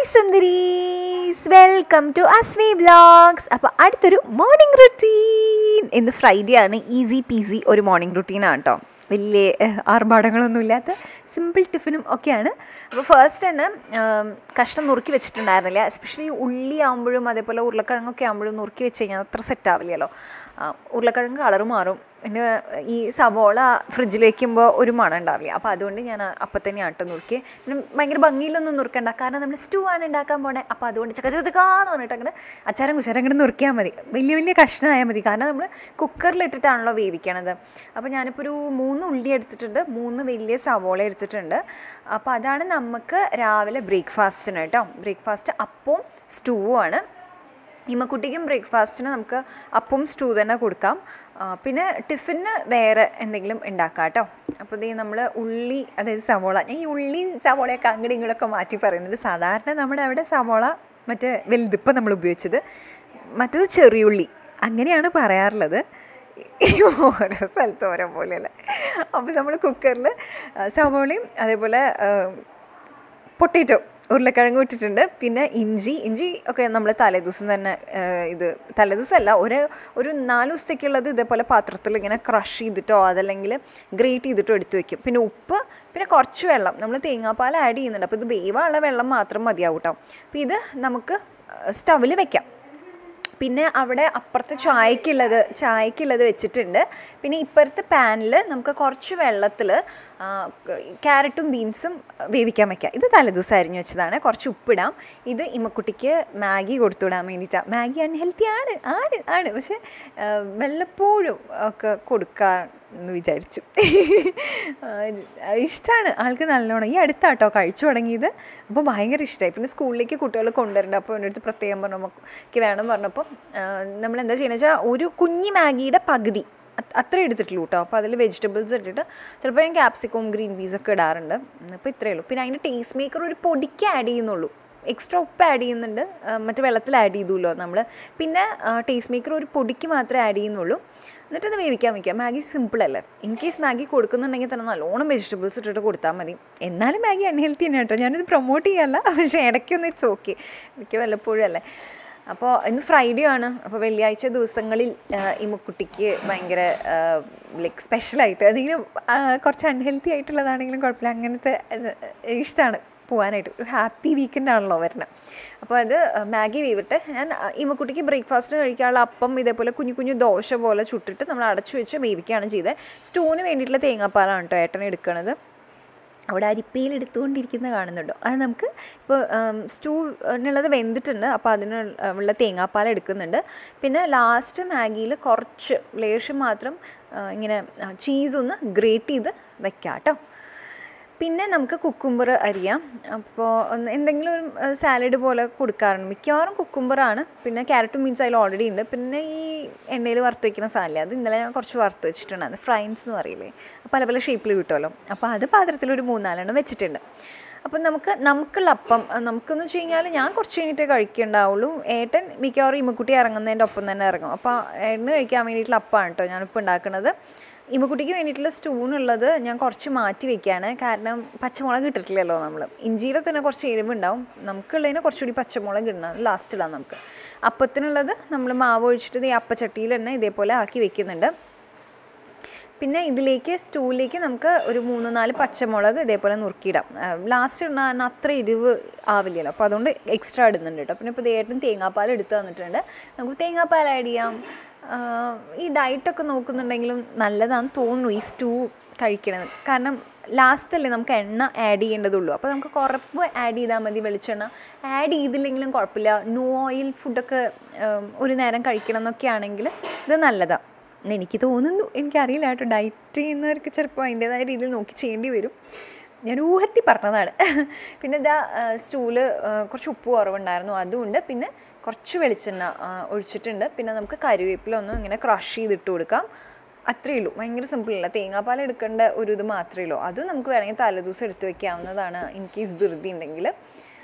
സുന്ദരീസ് welcome to Aswi vlogs അപ്പോൾ അടുത്തൊരു morning routine ഇന്ന് ഫ്രൈഡേ ആണ് ഈസി പീസി ഒരു മോർണിംഗ് റുട്ടീനാണ് കേട്ടോ വലിയ ഏഹ്, ആർഭാടങ്ങളൊന്നും ഇല്ലാത്ത സിമ്പിൾ ടിഫിനും ഒക്കെയാണ് അപ്പോൾ ഫസ്റ്റ് തന്നെ ആം, കഷ്ണം നുറുക്കി വെച്ചിട്ടുണ്ടായിരുന്നില്ല എസ്പെഷ്യലി ഉള്ളി ആകുമ്പോഴും അതേപോലെ ഉരുളക്കിഴങ്ങൊക്കെ ആകുമ്പോഴും നുറുക്കി വെച്ച് കഴിഞ്ഞാൽ അത്ര സെറ്റ് ആവില്ലല്ലോ ആ, ഉരുളക്കിഴങ്ങ് കളർ മാറും പിന്നെ ഈ സവോള ഫ്രിഡ്ജിൽ വെക്കുമ്പോൾ ഒരു മണം ഉണ്ടാവില്ല അപ്പോൾ അതുകൊണ്ട് ഞാൻ അപ്പം തന്നെ ആട്ടോ നുറുക്കി പിന്നെ ഭയങ്കര ഭംഗിയിലൊന്നും നുറുക്കണ്ട കാരണം നമ്മൾ സ്റ്റൂ ആണ് ഉണ്ടാക്കാൻ പോണേ അപ്പോൾ അതുകൊണ്ട് ചക്ക ചക്ക ചക്കാന്ന് പറഞ്ഞിട്ട് അങ്ങനെ അച്ചാരം കുച്ചാരം അങ്ങോട്ട് നുറുക്കിയാൽ മതി വലിയ വലിയ കഷ്ണമായാൽ മതി കാരണം നമ്മൾ കുക്കറിലിട്ടിട്ടാണല്ലോ വേവിക്കണത് അപ്പോൾ ഞാനിപ്പോൾ ഒരു മൂന്ന് ഉള്ളി എടുത്തിട്ടുണ്ട് മൂന്ന് വലിയ സവോള എടുത്തിട്ടുണ്ട് അപ്പോൾ അതാണ് നമുക്ക് രാവിലെ ബ്രേക്ക്ഫാസ്റ്റിന് കേട്ടോ ബ്രേക്ക്ഫാസ്റ്റ് അപ്പവും സ്റ്റൂവും ആണ് ഇമ്മക്കുട്ടിക്കും ബ്രേക്ക്ഫാസ്റ്റിന് നമുക്ക് അപ്പം സ്റ്റൂ തന്നെ കൊടുക്കാം ആ, പിന്നെ ടിഫിന് വേറെ എന്തെങ്കിലും ഉണ്ടാക്കാം കേട്ടോ അപ്പോൾ ഇതേ നമ്മൾ ഉള്ളി അതായത് സവോള ഞാൻ ഈ ഉള്ളി സവോളയൊക്കെ അങ്ങോട്ടും ഇങ്ങോട്ടൊക്കെ മാറ്റി പറയുന്നുണ്ട് സാധാരണ നമ്മുടെ അവിടെ സവോള മറ്റേ വലുതിപ്പം നമ്മൾ ഉപയോഗിച്ചത് മറ്റത് ചെറിയുള്ളി അങ്ങനെയാണ് പറയാറുള്ളത് ഓരോ സ്ഥലത്ത് ഓരോ പോലെയല്ലേ അപ്പോൾ നമ്മൾ കുക്കറിൽ സവോളയും അതേപോലെ പൊട്ടേറ്റോ ഉരുളക്കിഴങ്ങ് ഇട്ടിട്ടുണ്ട് പിന്നെ ഇഞ്ചി ഇഞ്ചി ഒക്കെ നമ്മൾ തലേദിവസം തന്നെ ആ, ഇത് തലേദിവസമല്ല ഒരു ഒരു നാല് ദിവസത്തേക്കുള്ളത് ഇതേപോലെ പാത്രത്തിൽ ഇങ്ങനെ ക്രഷ് ചെയ്തിട്ടോ അതല്ലെങ്കിൽ ഗ്രേറ്റ് ചെയ്തിട്ടോ എടുത്തു വെക്കും പിന്നെ ഉപ്പ് പിന്നെ കുറച്ച് വെള്ളം നമ്മൾ തേങ്ങാപ്പാൽ ആഡ് ചെയ്യുന്നുണ്ട് അപ്പോൾ ഇത് വേവാനുള്ള വെള്ളം മാത്രം മതിയാവും കേട്ടോ അപ്പോൾ ഇത് നമുക്ക് സ്റ്റവിൽ വെക്കാം പിന്നെ അവിടെ അപ്പുറത്ത് ചായക്കുള്ളത് ചായക്കുള്ളത് വെച്ചിട്ടുണ്ട് പിന്നെ ഇപ്പുറത്തെ പാനിൽ നമുക്ക് കുറച്ച് വെള്ളത്തിൽ ക്യാരറ്റും ബീൻസും വേവിക്കാൻ വെക്കാം ഇത് തലേദിവസം അരിഞ്ഞു വെച്ചതാണ് കുറച്ച് ഉപ്പിടാം ഇത് ഇമ്മക്കുട്ടിക്ക് മാഗി കൊടുത്തുവിടാൻ വേണ്ടിയിട്ടാണ് മാഗി അൺഹെൽത്തി ആണ് ആണ് ആണ് പക്ഷേ ആ, വല്ലപ്പോഴും ഒക്കെ കൊടുക്കാൻ എന്ന് വിചാരിച്ചു ഇഷ്ടമാണ് ആൾക്ക് നല്ലോണം ഈ അടുത്താട്ടോ കഴിച്ചു തുടങ്ങിയത് അപ്പോൾ ഭയങ്കര ഇഷ്ടമായി പിന്നെ സ്കൂളിലേക്ക് കുട്ടികൾ കൊണ്ടുവരണ്ട അപ്പോൾ എൻ്റെ അടുത്ത് പ്രത്യേകം പറഞ്ഞു നമുക്ക് വേണം പറഞ്ഞപ്പോൾ നമ്മൾ എന്താ ചെയ്യുന്നത് വെച്ചാൽ ഒരു കുഞ്ഞി മാഗിയുടെ പകുതി അത് അത്രേ എടുത്തിട്ടുള്ളൂ കേട്ടോ അപ്പോൾ അതിൽ വെജിറ്റബിൾസ് ഇട്ടിട്ട് ചിലപ്പോൾ ഞാൻ ക്യാപ്സിക്കവും ഗ്രീൻ പീസ് ഒക്കെ ഇടാറുണ്ട് അപ്പോൾ ഇത്രയേ ഉള്ളൂ പിന്നെ അതിൻ്റെ ടേസ്റ്റ് മേക്കർ ഒരു പൊടിക്ക് ആഡ് ചെയ്യുന്നുള്ളൂ എക്സ്ട്രാ ഉപ്പ് ആഡ് ചെയ്യുന്നുണ്ട് ആ, മറ്റേ വെള്ളത്തിൽ ആഡ് ചെയ്തുല്ലോ നമ്മൾ പിന്നെ ടേസ്റ്റ് മേക്കർ ഒരു പൊടിക്ക് മാത്രമേ ആഡ് ചെയ്യുന്നുള്ളൂ എന്നിട്ട് അത് വേവിക്കാൻ വയ്ക്കാം മാഗി സിമ്പിൾ അല്ലേ ഇൻ കേസ് മാഗി കൊടുക്കുന്നുണ്ടെങ്കിൽ തന്നെ നല്ലോണം വെജിറ്റബിൾസ് ഇട്ടിട്ട് കൊടുത്താൽ മതി എന്നാലും മാഗി അൺഹെൽത്തി തന്നെ കേട്ടോ ഞാനിത് പ്രൊമോട്ട് ചെയ്യല്ല പക്ഷേ ഇടയ്ക്കൊന്ന് ഇറ്റ്സ് ഓക്കെ എനിക്ക് വല്ലപ്പോഴും അല്ലേ അപ്പോൾ ഇന്ന് ഫ്രൈഡേ ആണ് അപ്പോൾ വെള്ളിയാഴ്ച ദിവസങ്ങളിൽ ആ, ഈ മുക്കുട്ടിക്ക് ഭയങ്കര ലൈക്ക് സ്പെഷ്യലായിട്ട് അതെങ്കിലും ആ, കുറച്ച് അൺഹെൽത്തി ആയിട്ടുള്ളതാണെങ്കിലും കുഴപ്പമില്ല അങ്ങനത്തെ ഇഷ്ടമാണ് പോകാനായിട്ട് ഒരു ഹാപ്പി വീക്കെൻഡ് ആണല്ലോ വരുന്നത് അപ്പോൾ അത് മാഗി വീവിട്ട് ഞാൻ ഇമ്മക്കുട്ടിക്ക് ബ്രേക്ക്ഫാസ്റ്റ് കഴിക്കാനുള്ള അപ്പം ഇതേപോലെ കുഞ്ഞു കുഞ്ഞു ദോശ പോലെ ചുട്ടിട്ട് നമ്മൾ അടച്ചു വെച്ച് വേവിക്കുകയാണ് ചെയ്തത് സ്റ്റൂവിന് വേണ്ടിയിട്ടുള്ള തേങ്ങാപ്പാലാണ് കേട്ടോ ഏട്ടൻ എടുക്കുന്നത് അവിടെ അരിപ്പയിൽ എടുത്തുകൊണ്ടിരിക്കുന്ന കാണുന്നുണ്ടോ അത് നമുക്ക് ഇപ്പോൾ സ്റ്റൂവിനുള്ളത് വെന്തിട്ടുണ്ട് അപ്പോൾ അതിന് ഉള്ള തേങ്ങാപ്പാൽ എടുക്കുന്നുണ്ട് പിന്നെ ലാസ്റ്റ് മാഗിയിൽ കുറച്ച് ലേശം മാത്രം ആ, ഇങ്ങനെ ചീസ് ഒന്ന് ഗ്രേറ്റ് ചെയ്ത് വെക്കാം കേട്ടോ പിന്നെ നമുക്ക് കുക്കുംബർ അരിയാം അപ്പോൾ ഒന്ന് എന്തെങ്കിലും ഒരു സാലഡ് പോലെ കൊടുക്കാറുണ്ട് മിക്കവാറും കുക്കുംബറാണ് പിന്നെ ക്യാരറ്റും ബീൻസ് അതിൽ ഓൾറെഡി ഉണ്ട് പിന്നെ ഈ എണ്ണയിൽ വറുത്ത് വയ്ക്കുന്ന സാധനം അത് ഇന്നലെ ഞാൻ കുറച്ച് വറുത്ത് വെച്ചിട്ടുണ്ട് അത് ഫ്രൈൻസ് എന്ന് പറയില്ലേ പല പല ഷേപ്പിൽ കിട്ടുമല്ലോ അപ്പോൾ അത് പാത്രത്തിൽ ഒരു മൂന്നാലെണ്ണം വെച്ചിട്ടുണ്ട് അപ്പം നമുക്ക് നമുക്കുള്ള അപ്പം അഹ് നമുക്കെന്ന് വെച്ച് കഴിഞ്ഞാൽ ഞാൻ കുറച്ച് കഴിഞ്ഞിട്ടേ കഴിക്കുന്നുണ്ടാവുള്ളൂ ഏട്ടൻ മിക്കവാറും ഇമ്മക്കുട്ടി ഇറങ്ങുന്നതിൻ്റെ ഒപ്പം തന്നെ ഇറങ്ങും അപ്പോൾ ഏട്ടന് കഴിക്കാൻ വേണ്ടിയിട്ടുള്ള അപ്പമാണ് കേട്ടോ ഞാനിപ്പോൾ ഉണ്ടാക്കുന്നത് ഇമ്മക്കുട്ടിക്ക് വേണ്ടിയിട്ടുള്ള സ്റ്റൂണുള്ളത് ഞാൻ കുറച്ച് മാറ്റി വെക്കുകയാണ് കാരണം പച്ചമുളക് ഇട്ടിട്ടില്ലല്ലോ നമ്മൾ ഇഞ്ചിയിൽ തന്നെ കുറച്ച് എരിവുണ്ടാവും നമുക്കുള്ളതിന് കുറച്ചുകൂടി പച്ചമുളക് ഇടണം ലാസ്റ്റ് ഇടാം നമുക്ക് അപ്പത്തിനുള്ളത് നമ്മൾ മാവ് ഒഴിച്ചിട്ട് ഈ അപ്പച്ചട്ടിയിൽ തന്നെ ഇതേപോലെ ആക്കി വെക്കുന്നുണ്ട് പിന്നെ ഇതിലേക്ക് സ്റ്റൂവിലേക്ക് നമുക്ക് ഒരു മൂന്ന് നാല് പച്ചമുളക് ഇതേപോലെ നുറുക്കിയിടാം ലാസ്റ്റ് ഇടുന്ന അത്ര എരിവ് ആവില്ലല്ലോ അപ്പോൾ അതുകൊണ്ട് എക്സ്ട്രാ ഇടുന്നുണ്ട് കേട്ടോ പിന്നെ ഇപ്പോൾ ഏട്ടൻ തേങ്ങാപ്പാൽ എടുത്ത് തന്നിട്ടുണ്ട് നമുക്ക് തേങ്ങാപ്പാൽ ആഡ് ചെയ്യാം ആ, ഈ ഡയറ്റൊക്കെ നോക്കുന്നുണ്ടെങ്കിലും നല്ലതാണെന്ന് തോന്നുന്നു ഈ സ്റ്റൂ കഴിക്കണത് കാരണം ലാസ്റ്റ് അല്ലേ നമുക്ക് എണ്ണ ആഡ് ചെയ്യേണ്ടതുള്ളൂ അപ്പോൾ നമുക്ക് കുറപ്പ് ആഡ് ചെയ്താൽ മതി വെളിച്ചെണ്ണ ആഡ് ചെയ്തില്ലെങ്കിലും കുഴപ്പമില്ല നോ ഓയിൽ ഫുഡൊക്കെ ഉം, ഒരു നേരം കഴിക്കണം എന്നൊക്കെ ആണെങ്കിൽ ഇത് നല്ലതാണ് എന്ന് എനിക്ക് തോന്നുന്നു എനിക്കറിയില്ല കേട്ടോ ഡയറ്റ് ചെയ്യുന്നവർക്ക് ചിലപ്പോൾ അതിൻ്റേതായ രീതിയിൽ നോക്കി ചെയ്യേണ്ടി വരും ഞാൻ ഊഹത്തി പറഞ്ഞതാണ് പിന്നെ ഇതാ സ്റ്റൂല് കുറച്ച് ഉപ്പ് കുറവുണ്ടായിരുന്നു അതുകൊണ്ട് പിന്നെ കുറച്ച് വെളിച്ചെണ്ണ ആ, ഒഴിച്ചിട്ടുണ്ട് പിന്നെ നമുക്ക് കരിവേപ്പില ഒന്ന് ഇങ്ങനെ ക്രഷ് ചെയ്തിട്ട് കൊടുക്കാം അത്രയേ ഉള്ളൂ ഭയങ്കര സിമ്പിളല്ല തേങ്ങാപ്പാൽ എടുക്കേണ്ട ഒരു ഇത് മാത്രമേ ഉള്ളൂ അതും നമുക്ക് വേണമെങ്കിൽ തലേദിവസം എടുത്ത് വെക്കാവുന്നതാണ് ഇൻ കേസ് ധൃതി ഉണ്ടെങ്കിൽ അപ്പോൾ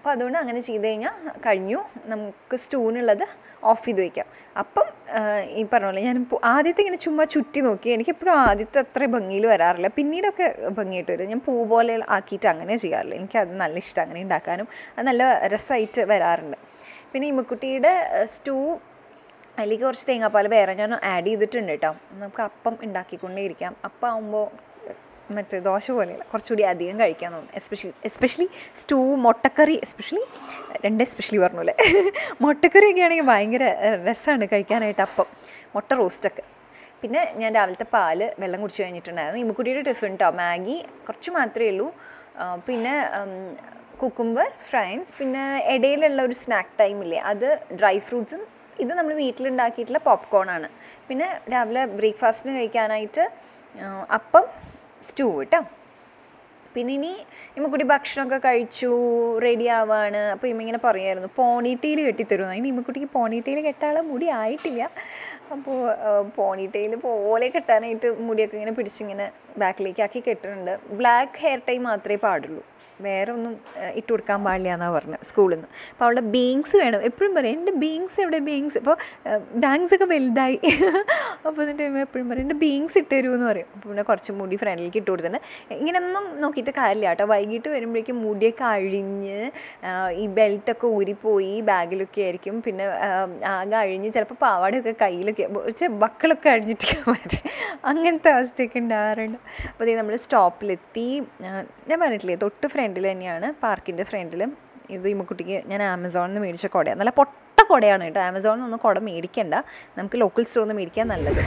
അപ്പോൾ അതുകൊണ്ട് അങ്ങനെ ചെയ്ത് കഴിഞ്ഞാൽ കഴിഞ്ഞു നമുക്ക് സ്റ്റൂനുള്ളത് ഓഫ് ചെയ്ത് വയ്ക്കാം അപ്പം ആ, ഈ പറഞ്ഞ പോലെ ഞാൻ പൂ- ആദ്യത്തെ ഇങ്ങനെ ചുമ്മാ ചുറ്റി നോക്കി എനിക്കെപ്പോഴും ആദ്യത്തെ അത്ര ഭംഗിയിൽ വരാറില്ല പിന്നീടൊക്കെ ഭംഗിയായിട്ട് വരും ഞാൻ പൂ പോലെ ആക്കിയിട്ട് അങ്ങനെ ചെയ്യാറില്ല എനിക്കത് നല്ല ഇഷ്ടം അങ്ങനെ ഉണ്ടാക്കാനും അത് നല്ല രസമായിട്ട് വരാറുണ്ട് പിന്നെ ഇമ്മക്കുട്ടിയുടെ സ്റ്റൂ അതിലേക്ക് കുറച്ച് തേങ്ങാപ്പാൽ വേറെ ഞാൻ ആഡ് ചെയ്തിട്ടുണ്ട് കേട്ടോ നമുക്ക് അപ്പം ഉണ്ടാക്കിക്കൊണ്ടേ ഇരിക്കാം അപ്പം ആകുമ്പോൾ മറ്റേ ദോശ പോലെയല്ല കുറച്ചുകൂടി അധികം കഴിക്കാൻ തോന്നും എസ്പെഷ്യലി എസ്പെഷ്യലി സ്റ്റൂ മുട്ടക്കറി എസ്പെഷ്യലി രണ്ട് എസ്പെഷ്യലി പറഞ്ഞു അല്ലേ മുട്ടക്കറി ഒക്കെ ആണെങ്കിൽ ഭയങ്കര രസമാണ് കഴിക്കാനായിട്ട് അപ്പം മുട്ട റോസ്റ്റൊക്കെ പിന്നെ ഞാൻ രാവിലത്തെ പാല് വെള്ളം കുടിച്ച് കഴിഞ്ഞിട്ടുണ്ടായിരുന്നു ഇമ്മക്കുട്ടിയുടെ ടിഫിൻ കേട്ടോ മാഗി കുറച്ച് മാത്രമേ ഉള്ളൂ ആ, പിന്നെ കുക്കുംബർ ഫ്രൈൻസ് പിന്നെ ഇടയിലുള്ള ഒരു സ്നാക്ക് ടൈം ഇല്ലേ അത് ഡ്രൈ ഫ്രൂട്ട്സും ഇത് നമ്മൾ വീട്ടിലുണ്ടാക്കിയിട്ടുള്ള പോപ്കോൺ ആണ് പിന്നെ രാവിലെ ബ്രേക്ക്ഫാസ്റ്റിന് കഴിക്കാനായിട്ട് ആ, അപ്പം സ്റ്റൂ കേട്ടോ പിന്നെ ഇനി ഇമ്മക്കുട്ടി ഭക്ഷണമൊക്കെ കഴിച്ചു റെഡി ആവാണ് അപ്പോൾ ഇമ്മ ഇങ്ങനെ പറയായിരുന്നു പോണിറ്റെയിൽ കെട്ടിത്തരുമെന്ന് അതിന് ഇമ്മക്കുട്ടിക്ക് പോണിറ്റെയിൽ കെട്ടാനുള്ള മുടി ആയിട്ടില്ല അപ്പോൾ പോണിറ്റെയിൽ പോലെ കെട്ടാനായിട്ട് മുടിയൊക്കെ ഇങ്ങനെ പിടിച്ചിങ്ങനെ ബാക്കിലേക്ക് ആക്കി കെട്ടുന്നുണ്ട് ബ്ലാക്ക് ഹെയർ ടൈ മാത്രമേ പാടുള്ളൂ വേറെ ഒന്നും ഏഹ്, ഇട്ട് കൊടുക്കാൻ പാടില്ല എന്നാണ് പറഞ്ഞത് സ്കൂളിൽ നിന്ന് അപ്പോൾ അവളുടെ ബീങ്സ് വേണം എപ്പോഴും പറയും എൻ്റെ ബീങ്സ് എവിടെ ബീങ്സ് ഇപ്പോൾ ബാങ്ക്സ് ഒക്കെ വലുതായി അപ്പോൾ എന്നിട്ട് ഇവൻ എപ്പോഴും പറയും എൻ്റെ ബീങ്സ് ഇട്ട് തരുമെന്ന് പറയും അപ്പോൾ പിന്നെ കുറച്ച് മുടി ഫ്രണ്ടിലേക്ക് ഇട്ട് കൊടുത്തിട്ടുണ്ട് ഇങ്ങനെയൊന്നും നോക്കിയിട്ട് കാര്യമില്ല കേട്ടോ വൈകിട്ട് വരുമ്പോഴേക്കും മുടിയൊക്കെ അഴിഞ്ഞ് ആ, ഈ ബെൽറ്റൊക്കെ ഊരിപ്പോയി ബാഗിലൊക്കെ ആയിരിക്കും പിന്നെ ആ, ആകെ അഴിഞ്ഞ് ചിലപ്പോൾ പാവാടയൊക്കെ കയ്യിലൊക്കെ പക്ഷേ ബക്കളൊക്കെ അഴിഞ്ഞിട്ട് വരും അങ്ങനത്തെ അവസ്ഥയൊക്കെ ഉണ്ടാകാറുണ്ട് അപ്പോൾ അതേ നമ്മൾ സ്റ്റോപ്പിലെത്തി ആ, ഞാൻ പറഞ്ഞിട്ടില്ലേ തൊട്ട് ഫ്രണ്ടിൽ തന്നെയാണ് പാർക്കിൻ്റെ ഫ്രണ്ടിലും ഇത് ഈ കുട്ടിക്ക് ഞാൻ ആമസോണിൽ നിന്ന് മേടിച്ച കുടയാണ് നല്ല പൊട്ട കുടയാണ് കേട്ടോ ആമസോണിൽ നിന്നൊന്നും കുട മേടിക്കണ്ട നമുക്ക് ലോക്കൽ സ്റ്റോറിൽ നിന്ന് മേടിക്കാൻ നല്ലത്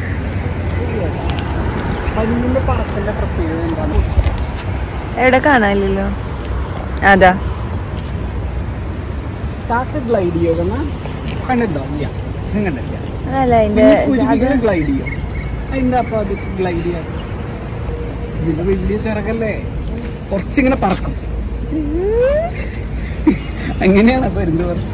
പരുന്നിന്റെ പറക്കലിന്റെ പ്രത്യേകത എന്താണ് എവിടെ കാണാനില്ലല്ലോ അതാ കാക്ക ഗ്ലൈഡ് ചെയ്യുന്ന കണ്ടിട്ടോ ഇല്ല ഞാൻ കണ്ടില്ല അതല്ല അതിൻ്റെ കുരുവികൾ ഗ്ലൈഡ് ചെയ്യും അതിന്റെ അപ്പൊ അത് ഗ്ലൈഡ് ചെയ്യാം ഇത് വലിയ ചിറകല്ലേ കുറച്ചിങ്ങനെ പറക്കും എങ്ങനെയാണ് പരുന്ത് പറക്കും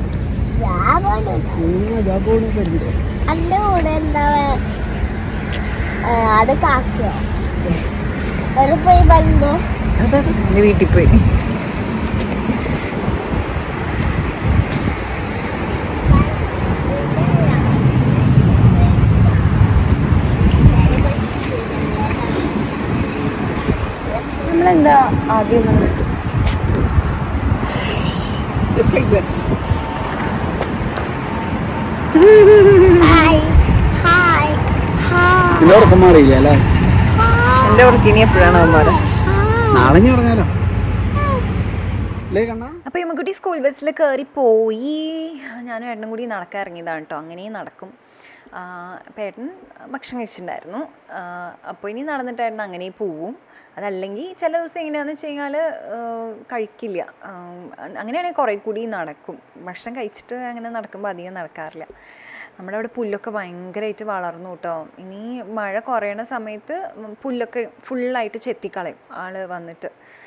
അതാ പോണു പരുന്ത് അന്റെ കൂടെ എന്താ ആ, അത് കാക്കുക ഒരു പോയി ബണ്ട് എൻ്റെ വീട്ടിൽ പോയി നമ്മളെന്താ ആദ്യം നമ്മൾ just like that hi hi hi ഇത് ഉറക്കം മാറിയില്ല അല്ലേ എൻ്റെ ഉറക്കിനി എപ്പോഴാണ് അവന്മാരെ നാളെ ഞാൻ ഉറങ്ങാലോ അല്ലേ കണ്ണാ അപ്പോൾ ഇമ്മക്കുട്ടി സ്കൂൾ ബസ്സിൽ കയറി പോയി ഞാനും ഏട്ടനും കൂടി നടക്കാൻ ഇറങ്ങിയതാണ് കേട്ടോ അങ്ങനെയും നടക്കും അപ്പോൾ ഏട്ടൻ ഭക്ഷണം കഴിച്ചിട്ടുണ്ടായിരുന്നു അപ്പോൾ ഇനി നടന്നിട്ട് ഏട്ടൻ അങ്ങനെ പോവും അതല്ലെങ്കിൽ ചില ദിവസം എങ്ങനെയാണെന്ന് വെച്ച് കഴിഞ്ഞാൽ കഴിക്കില്ല ആ, അങ്ങനെയാണെങ്കിൽ കുറേ കൂടി നടക്കും ഭക്ഷണം കഴിച്ചിട്ട് അങ്ങനെ നടക്കുമ്പോൾ അധികം നടക്കാറില്ല നമ്മുടെ അവിടെ പുല്ലൊക്കെ ഭയങ്കരമായിട്ട് വളർന്നു കേട്ടോ ഇനി മഴ കുറയണ സമയത്ത് പുല്ലൊക്കെ ഫുള്ളായിട്ട് ചെത്തിക്കളയും ആൾ വന്നിട്ട്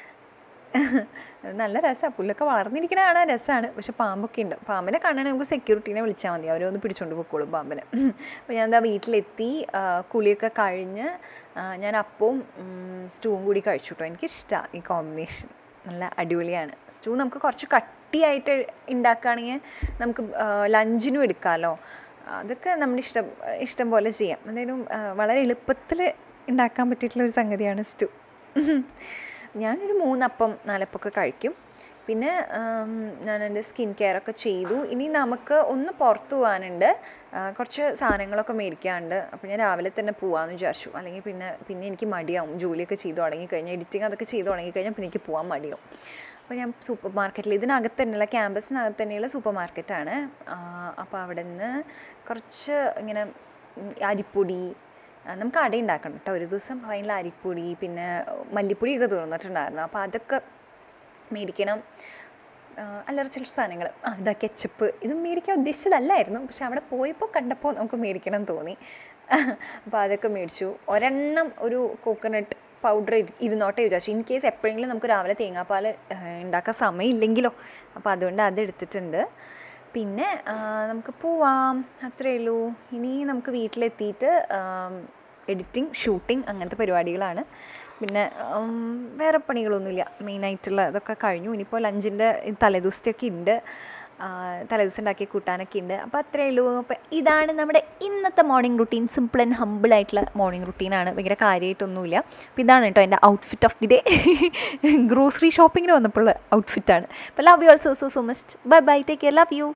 നല്ല രസമാണ് പുല്ലൊക്കെ വളർന്നിരിക്കണ കാണാൻ രസമാണ് പക്ഷെ പാമ്പൊക്കെ ഉണ്ട് പാമ്പിനെ കാണണമെങ്കിൽ നമുക്ക് സെക്യൂരിറ്റീനെ വിളിച്ചാൽ മതി അവരൊന്ന് പിടിച്ചോണ്ട് പൊക്കോളും പാമ്പിനെ അപ്പോൾ ഞാൻ എന്താ വീട്ടിലെത്തി ആ, കുളിയൊക്കെ കഴിഞ്ഞ് ആ, ഞാൻ അപ്പവും സ്റ്റൂവും കൂടി കഴിച്ചു കേട്ടോ എനിക്കിഷ്ടമാണ് ഈ കോമ്പിനേഷൻ നല്ല അടിപൊളിയാണ് സ്റ്റൂ നമുക്ക് കുറച്ച് കട്ടിയായിട്ട് ഉണ്ടാക്കുകയാണെങ്കിൽ നമുക്ക് ലഞ്ചിനും എടുക്കാമല്ലോ അതൊക്കെ നമ്മുടെ ഇഷ്ടം ഇഷ്ടം പോലെ ചെയ്യാം എന്തായാലും ആ, വളരെ എളുപ്പത്തിൽ ഉണ്ടാക്കാൻ പറ്റിയിട്ടുള്ള ഒരു സംഗതിയാണ് സ്റ്റൂ ഞാനൊരു മൂന്നപ്പം നാലപ്പമൊക്കെ കഴിക്കും പിന്നെ ആം, ഞാൻ എൻ്റെ സ്കിൻ കെയർ ഒക്കെ ചെയ്തു ഇനി നമുക്ക് ഒന്ന് പുറത്ത് പോകാനുണ്ട് ആ, കുറച്ച് സാധനങ്ങളൊക്കെ മേടിക്കാനുണ്ട് അപ്പോൾ ഞാൻ രാവിലെ തന്നെ പോകാമെന്ന് വിചാരിച്ചു അല്ലെങ്കിൽ പിന്നെ പിന്നെ എനിക്ക് മടിയാവും ജോലിയൊക്കെ ചെയ്തു തുടങ്ങിക്കഴിഞ്ഞാൽ എഡിറ്റിംഗ് അതൊക്കെ ചെയ്തു തുടങ്ങിക്കഴിഞ്ഞാൽ പിന്നെ എനിക്ക് പോകാൻ മടിയാവും അപ്പോൾ ഞാൻ സൂപ്പർ മാർക്കറ്റിൽ ഇതിനകത്ത് തന്നെയുള്ള ക്യാമ്പസിനകത്ത് തന്നെയുള്ള സൂപ്പർ മാർക്കറ്റാണ് അപ്പോൾ അവിടെ നിന്ന് കുറച്ച് ഇങ്ങനെ ഉം, അരിപ്പൊടി ആ, നമുക്ക് അട ഉണ്ടാക്കണം കേട്ടോ ഒരു ദിവസം അതിനുള്ള അരിപ്പൊടി പിന്നെ മല്ലിപ്പൊടിയൊക്കെ തീർന്നിട്ടുണ്ടായിരുന്നു അപ്പോൾ അതൊക്കെ മേടിക്കണം ആ, അല്ലറ ചില സാധനങ്ങൾ ആ ഇതാ കെച്ചപ്പ് ഇത് മേടിക്കാൻ ഉദ്ദേശിച്ചതല്ലായിരുന്നു പക്ഷെ അവിടെ പോയപ്പോൾ കണ്ടപ്പോൾ നമുക്ക് മേടിക്കണം എന്ന് തോന്നി അപ്പോൾ അതൊക്കെ മേടിച്ചു ഒരെണ്ണം ഒരു കോക്കനട്ട് പൗഡർ ഇരുന്നോട്ടെ വിചാരിച്ചു ഇൻ കേസ് എപ്പോഴെങ്കിലും നമുക്ക് രാവിലെ തേങ്ങാപ്പാൽ ആ, ഉണ്ടാക്കാൻ സമയമില്ലെങ്കിലോ അപ്പോൾ അതുകൊണ്ട് അത് എടുത്തിട്ടുണ്ട് പിന്നെ ആ, നമുക്ക് പോവാം അത്രയേ ഉള്ളൂ ഇനി നമുക്ക് വീട്ടിലെത്തിയിട്ട് എഡിറ്റിംഗ് ഷൂട്ടിംഗ് അങ്ങനത്തെ പരിപാടികളാണ് പിന്നെ ഉം, വേറെ പണികളൊന്നുമില്ല മെയിനായിട്ടുള്ള ഇതൊക്കെ കഴിഞ്ഞു ഇനിയിപ്പോൾ ലഞ്ചിൻ്റെ തലേദിവസത്തെയൊക്കെ ഉണ്ട് ആ, തലേദിവസം ഉണ്ടാക്കിയ കൂട്ടാനൊക്കെ ഉണ്ട് അപ്പോൾ അത്രയേ ഉള്ളൂ അപ്പോൾ ഇതാണ് നമ്മുടെ ഇന്നത്തെ morning routine simple and humble ആയിട്ടുള്ള മോർണിംഗ് റുട്ടീനാണ് ഭയങ്കര കാര്യമായിട്ടൊന്നുമില്ല അപ്പോൾ ഇതാണ് കേട്ടോ എൻ്റെ outfit of the day grocery ഷോപ്പിങ്ങിന് വന്നപ്പോൾ ഔട്ട്ഫിറ്റാണ് അപ്പോൾ love you also so so much bye bye take care love U